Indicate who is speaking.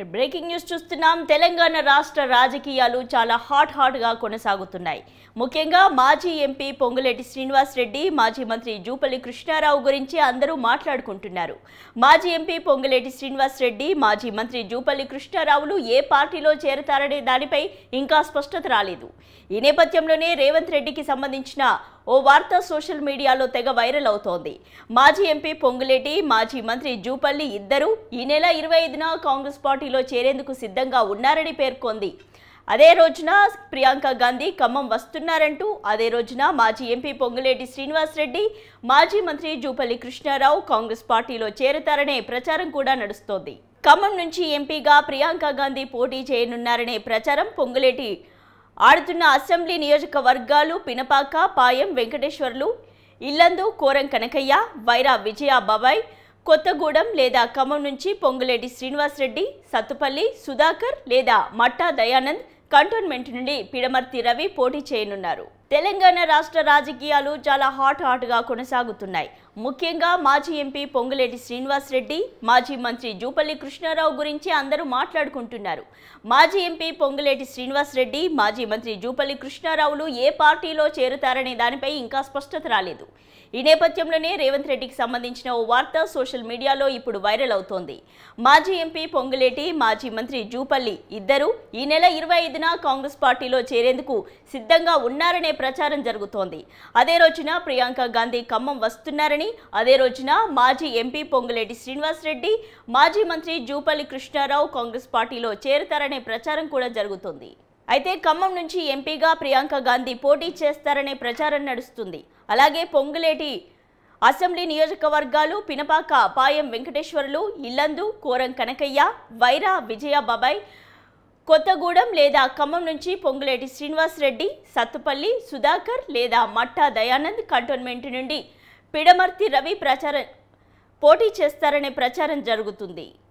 Speaker 1: breaking news చూస్తున్నాం తెలంగాణ రాష్ట్ర రాజకీయాలు చాలా హాట్ హాట్ గా కొనసాగుతున్నాయి ముఖ్యంగా మాజీ ఎంపీ పొంగులేటి శ్రీనివాస్ రెడ్డి మాజీ మంత్రి జూపల్లి కృష్ణారావు గురించి అందరూ మాట్లాడుకుంటున్నారు మాజీ ఎంపీ పొంగులేటి శ్రీనివాస్ రెడ్డి మాజీ మంత్రి జూపల్లి కృష్ణారావులు ఏ పార్టీలో చేరతారనే దానిపై ఇంకా స్పష్టత రాలేదు ఈ నేపథ్యంలోనే రేవంత్ రెడ్డికి సంబంధించిన ఓ వార్త సోషల్ మీడియాలో తెగ వైరల్ అవుతోంది మాజీ ఎంపీ పొంగులేటి మాజీ మంత్రి జూపల్లి ఇద్దరు ఈ నెల ఇరవై ఐదున కాంగ్రెస్ పార్టీలో చేరేందుకు సిద్ధంగా ఉన్నారని పేర్కొంది అదే రోజున ప్రియాంక గాంధీ ఖమ్మం వస్తున్నారంటూ అదే రోజున మాజీ ఎంపీ పొంగులేటి శ్రీనివాస్ రెడ్డి మాజీ మంత్రి జూపల్లి కృష్ణారావు కాంగ్రెస్ పార్టీలో చేరతారనే ప్రచారం కూడా నడుస్తోంది ఖమ్మం నుంచి ఎంపీగా ప్రియాంక గాంధీ పోటీ చేయనున్నారనే ప్రచారం పొంగులేటి ఆడుతున్న అసెంబ్లీ నియోజకవర్గాలు పినపాక పాయం వెంకటేశ్వర్లు ఇల్లందు కోరం కనకయ్య వైరా విజయ బాబాయ్ కొత్తగూడెం లేదా ఖమ్మం నుంచి పొంగులేటి శ్రీనివాస్ రెడ్డి సత్తుపల్లి సుధాకర్ లేదా మట్టా దయానంద్ కంటోన్మెంట్ నుండి పిడమర్తి రవి పోటీ చేయనున్నారు తెలంగాణ రాష్ట్ర రాజకీయాలు చాలా హాట్ హాట్ గా కొనసాగుతున్నాయి ముఖ్యంగా మాజీ ఎంపీ పొంగులేటి శ్రీనివాస్ రెడ్డి మాజీ మంత్రి జూపల్లి కృష్ణారావు గురించి అందరూ మాట్లాడుకుంటున్నారు మాజీ ఎంపీ పొంగులేటి శ్రీనివాస్ రెడ్డి మాజీ మంత్రి జూపల్లి కృష్ణారావులు ఏ పార్టీలో చేరుతారనే దానిపై ఇంకా స్పష్టత రాలేదు ఈ నేపథ్యంలోనే రేవంత్ రెడ్డికి సంబంధించిన ఓ వార్త సోషల్ మీడియాలో ఇప్పుడు వైరల్ అవుతోంది మాజీ ఎంపీ పొంగులేటి మాజీ మంత్రి జూపల్లి ఇద్దరు ఈ నెల ఇరవై ఐదున కాంగ్రెస్ పార్టీలో చేరేందుకు సిద్ధంగా ఉన్నారనే ప్రచారం జరుగుతోంది అదే రోజున ప్రియాంక గాంధీ ఖమ్మం వస్తున్నారని అదే రోజున మాజీ ఎంపీ పొంగులేటి శ్రీనివాస్ రెడ్డి మాజీ మంత్రి జూపల్లి కృష్ణారావు కాంగ్రెస్ పార్టీలో చేరుతారనే ప్రచారం కూడా జరుగుతోంది అయితే ఖమ్మం నుంచి ఎంపీగా ప్రియాంక గాంధీ పోటీ చేస్తారనే ప్రచారం నడుస్తుంది అలాగే పొంగులేటి అసెంబ్లీ నియోజకవర్గాలు పినపాక పాయం వెంకటేశ్వర్లు ఇల్లందు కోరం కనకయ్య వైరా విజయ బాబాయ్ కొత్తగూడెం లేదా ఖమ్మం నుంచి పొంగులేటి శ్రీనివాస్ రెడ్డి సత్తుపల్లి సుధాకర్ లేదా మట్టా దయానంద్ కంటోన్మెంట్ నుండి పిడమర్తి రవి ప్రచారం పోటీ చేస్తారనే ప్రచారం జరుగుతుంది